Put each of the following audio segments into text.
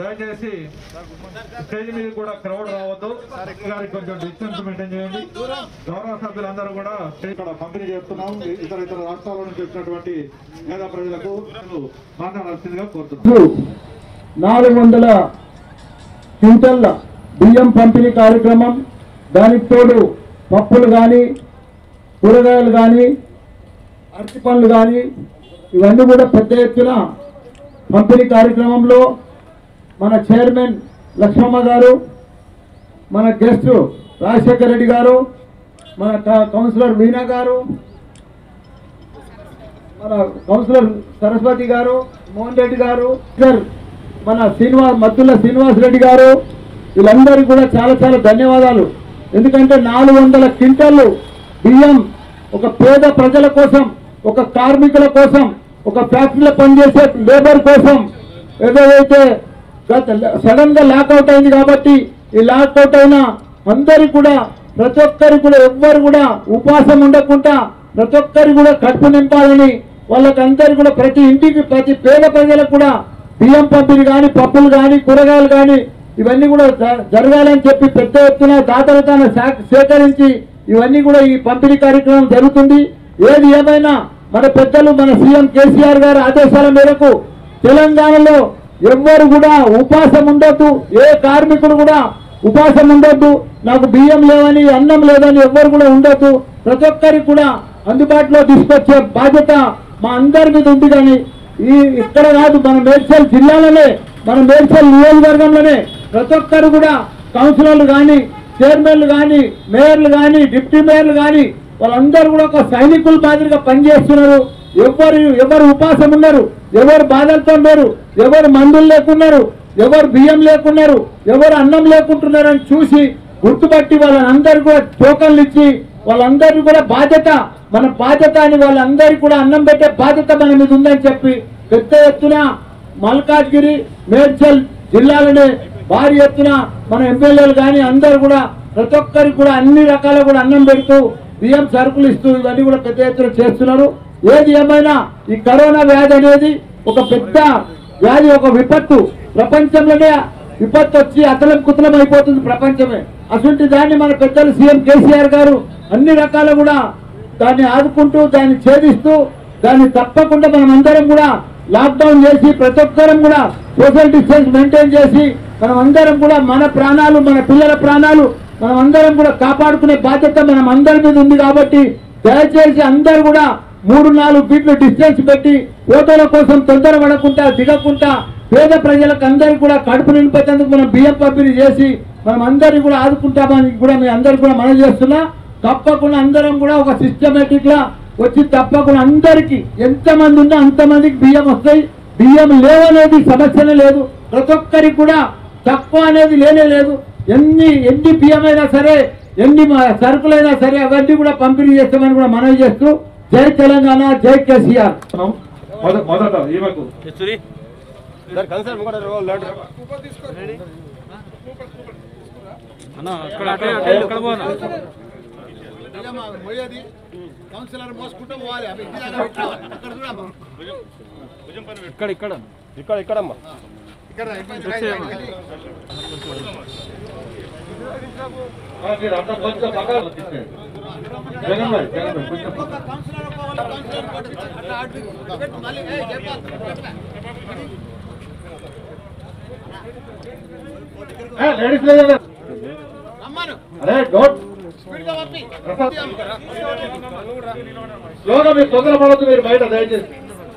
దయచేసి స్టేజ్ మీద కూడా క్రౌడ్ రావద్దు గారికి కొంచెం డిస్టెన్స్ మెయింటైన్ చేయండి గౌరవ సభ్యులందరూ కూడా స్టేజ్ కూడా పంపిణీ చేస్తున్నాం ఇతర ఇతర రాష్ట్రాల నుంచి వచ్చినటువంటి పేద ప్రజలకు మాట్లాడాల్సిందిగా కోరుతున్నాం నాలుగు వందల క్వింటల్ల బియ్యం పంపిణీ కార్యక్రమం దానికి తోడు పప్పులు కానీ కూరగాయలు కానీ అరటి పండ్లు కానీ ఇవన్నీ కూడా పెద్ద ఎత్తున పంపిణీ కార్యక్రమంలో మన చైర్మన్ లక్ష్మమ్మ గారు మన గెస్ట్ రాజశేఖర రెడ్డి గారు మన క- కౌన్సిలర్ వీణా గారు మన కౌన్సిలర్ సరస్వతి గారు మోహన్ రెడ్డి గారు సార్ మన శ్రీనివాస్ మద్దుల శ్రీనివాస్ రెడ్డి గారు వీళ్ళందరికీ కూడా చాలా చాలా ధన్యవాదాలు ఎందుకంటే నాలుగు వందల క్వింటాళ్ళు బియ్యం ఒక పేద ప్రజల కోసం ఒక కార్మికుల కోసం ఒక ఫ్యాక్టరీలో పనిచేసే లేబర్ కోసం ఏదైతే గత సడన్ గా లాక్అవుట్ అయింది కాబట్టి ఈ లాక్అవుట్ అయిన అందరికి కూడా ప్రతి ఒక్కరికి కూడా ఎవ్వరు కూడా ఉపాసం ఉండకుండా ప్రతి ఒక్కరికి కూడా కడుపు నింపాలని వాళ్ళకందరికి కూడా ప్రతి ఇంటికి ప్రతి పేద ప్రజలకు కూడా బియ్యం పంపిణీ కానీ పప్పులు కానీ కూరగాయలు కానీ ఇవన్నీ కూడా జ- జరగాలని చెప్పి పెద్ద ఎత్తున దాతల తాను సా- సేకరించి ఇవన్నీ కూడా ఈ పంపిణీ కార్యక్రమం జరుగుతుంది ఏది ఏమైనా మన పెద్దలు మన సీఎం కేసీఆర్ గారి ఆదేశాల మేరకు తెలంగాణలో ఎవ్వరు కూడా ఉపాసం ఉండొద్దు ఏ కార్మికుడు కూడా ఉపాసం ఉండొద్దు నాకు బియ్యం లేవని అన్నం లేదని ఎవ్వరు కూడా ఉండొద్దు ప్రతి ఒక్కరికి కూడా అందుబాటులో తీసుకొచ్చే బాధ్యత మా అందరి మీద ఉంది కానీ ఈ ఇక్కడ కాదు మన మేడ్చల్ జిల్లాలోనే మన మేడ్చల్ నియోజకవర్గంలోనే ప్రతి ఒక్కరు కూడా కౌన్సిలర్లు కానీ చైర్మన్లు కానీ మేయర్లు కానీ డిప్యూటీ మేయర్లు కానీ వాళ్ళందరూ కూడా ఒక సైనికుల మాదిరిగా పనిచేస్తున్నారు ఎవరు ఎవరు ఉపాసం ఉన్నారు ఎవరు బాధలతో ఉన్నారు ఎవరు మందులు లేకున్నారు ఎవరు బియ్యం లేకున్నారు ఎవరు అన్నం లేకుంటున్నారని చూసి గుర్తుపట్టి వాళ్ళందరూ కూడా టోకన్లు ఇచ్చి వాళ్ళందరికీ కూడా బాధ్యత మన బాధ్యత అని వాళ్ళందరికీ కూడా అన్నం పెట్టే బాధ్యత మన మీద ఉందని చెప్పి పెద్ద ఎత్తున మల్కాజ్గిరి మేడ్చల్ జిల్లాలోనే భారీ ఎత్తున మన ఎమ్మెల్యేలు కానీ అందరూ కూడా ప్రతి ఒక్కరికి కూడా అన్ని రకాల కూడా అన్నం పెడుతూ బియ్యం సరుకులు ఇస్తూ ఇవన్నీ కూడా పెద్ద ఎత్తున చేస్తున్నారు ఏది ఏమైనా ఈ కరోనా వ్యాధి అనేది ఒక పెద్ద వ్యాధి ఒక విపత్తు ప్రపంచంలోనే విపత్తు వచ్చి అతలం కుతలం అయిపోతుంది ప్రపంచమే అటువంటి దాన్ని మన పెద్దలు సీఎం కేసీఆర్ గారు అన్ని రకాల కూడా దాన్ని ఆదుకుంటూ దాన్ని ఛేదిస్తూ దాన్ని తప్పకుండా మనం అందరం కూడా లాక్డౌన్ చేసి ప్రతి ఒక్కరం కూడా సోషల్ డిస్టెన్స్ మెయింటైన్ చేసి మనం అందరం కూడా మన ప్రాణాలు మన పిల్లల ప్రాణాలు మనం అందరం కూడా కాపాడుకునే బాధ్యత మనం అందరి మీద ఉంది కాబట్టి దయచేసి అందరు కూడా మూడు నాలుగు ఫీట్లు డిస్టెన్స్ పెట్టి ఫోటోల కోసం తొందర పడకుండా దిగకుండా పేద ప్రజలకు అందరికీ కూడా కడుపు నింపేందుకు మనం బియ్యం పంపిణీ చేసి మనం అందరినీ కూడా ఆదుకుంటామని కూడా మీ అందరికి కూడా మనం చేస్తున్నా తప్పకుండా అందరం కూడా ఒక సిస్టమేటిక్ లా వచ్చి తప్పకుండా అందరికి ఎంతమంది ఉన్నా అంతమందికి బియ్యం వస్తాయి బియ్యం లేవనేది సమస్యనే లేదు ప్రతి ఒక్కరికి కూడా తక్కువ అనేది లేనే లేదు ఎన్ని ఎన్ని బియ్యం అయినా సరే ఎన్ని మ- సరుకులైనా సరే అవన్నీ కూడా పంపిణీ చేస్తామని కూడా మనవి చేస్తూ జై తెలంగాణ జై కేసీఆర్ మొద- మొదట ఈమెకు కౌన్సిలర్ మోసుకుంటూ పోవాలి అవి ఇంటి దగ్గర పెట్టాలి. అక్కడ చూడమ్మా ఇక్కడ ఇక్కడ ఇక్కడ ఇక్కడమ్మా ఇక్కడ ఆ, మీరు అంతా కొంచెం పక్కన తీసేయండి. జగన్ భాయ్ జగన్ భాయ్ కొంచెం పక్కన. కౌన్సిలర్ పోవాలి కౌన్సిలర్ పోవాలి. అట్లా అటు పెట్టు. మళ్ళీ ఏయ్, చెప్పాలి. చెప్పాలి. ఏ, లేడీస్ లేదు రమ్మను అరే డోంట్ స్పీడ్గా పంపి ప్రసాద్ స్లోగా మీరు తొందర పడద్దు మీరు బయట దయచేసి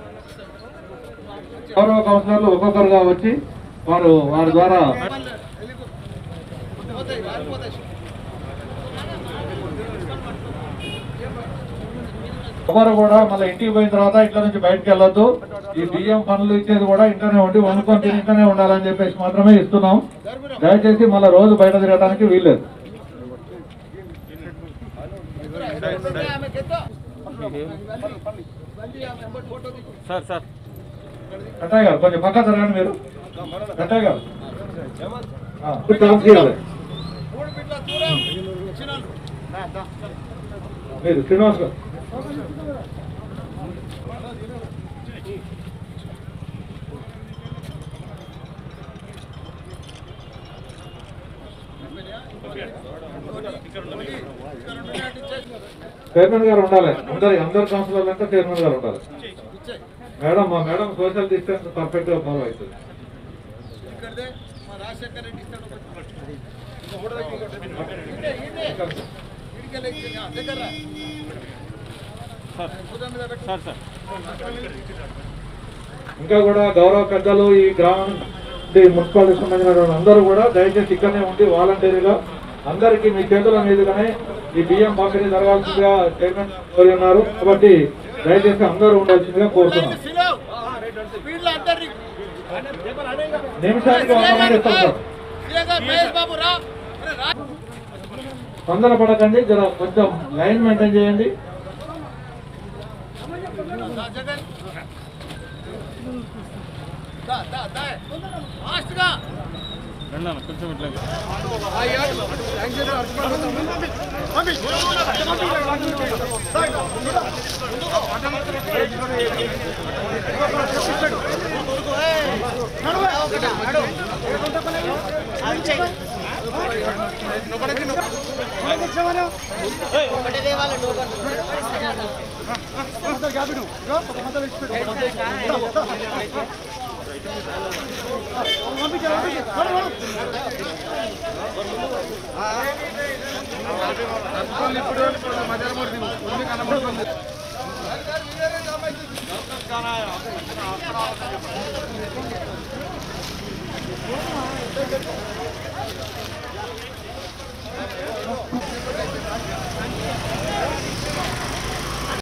గౌరవ కౌన్సిలర్లు ఒక్కొక్కరుగా వచ్చి వారు వారి ద్వారా మళ్ళీ వెళ్ళిపో. పోతాయి వారిపోతాయి ఎవరు కూడా మళ్ళీ ఇంటికి పోయిన తర్వాత ఇంట్లో నుంచి బయటకు వెళ్ళొద్దు ఈ బియ్యం పనులు ఇచ్చేది కూడా ఇంట్లోనే ఉండి వండుకొని తిని ఇంట్లోనే ఉండాలని చెప్పేసి మాత్రమే ఇస్తున్నాం దయచేసి మళ్ళీ రోజు బయట తిరగడానికి వీల్లేదు ఆమెకి ఎత్తో. బండి ఆమె వెంబడి ఫోటో దిగు. సార్ సార్ కట్టయ్య గారు కొంచెం పక్క జరగండి మీరు కట్టయ్య గారు ఆ, ఛాన్స్ ఇవ్వాలి. మూడు ఫీట్ల దూరం చిన్నాలు. మీరు శ్రీనివాస్ గారు చైర్మన్ గారు ఉండాలి అందరి అందరు కౌన్సిలర్లు అంటే చైర్మన్ గారు ఉండాలి మేడం మా మేడం సోషల్ డిస్టెన్స్ పర్ఫెక్ట్ గా ఫాలో అవుతుంది ఇక్కడదే మా రాజశేఖర్ రెడ్డి ఇస్తాడు దగ్గర సార్ సార్ ఇంకా కూడా గౌరవ పెద్దలు ఈ గ్రామం నుండి మున్సిపాలిటీ సంబంధించిన అందరూ కూడా దయచేసి ఇక్కడనే ఉండి వాలంటీర్గా అందరికీ మీ చేతుల మీదుగానే ఈ బియ్యం పంపిణీ జరగాల్సిందిగా చైర్మన్ కోరి ఉన్నారు కాబట్టి దయచేసి అందరూ ఉండాల్సిందిగా కోరుతున్నాం స్పీడ్లో అందరినీ నిమిషానికి వంద మంది ఇస్తాం సార్ శ్రీగా మహేష్ బాబు రా అరే రా తొందర పడకండి జర కొంచెం లైన్ మెయింటైన్ చేయండి దా, జగన్ దా దా దా ఫాస్ట్గా రండి అన్న కొంచెం ఇట్లా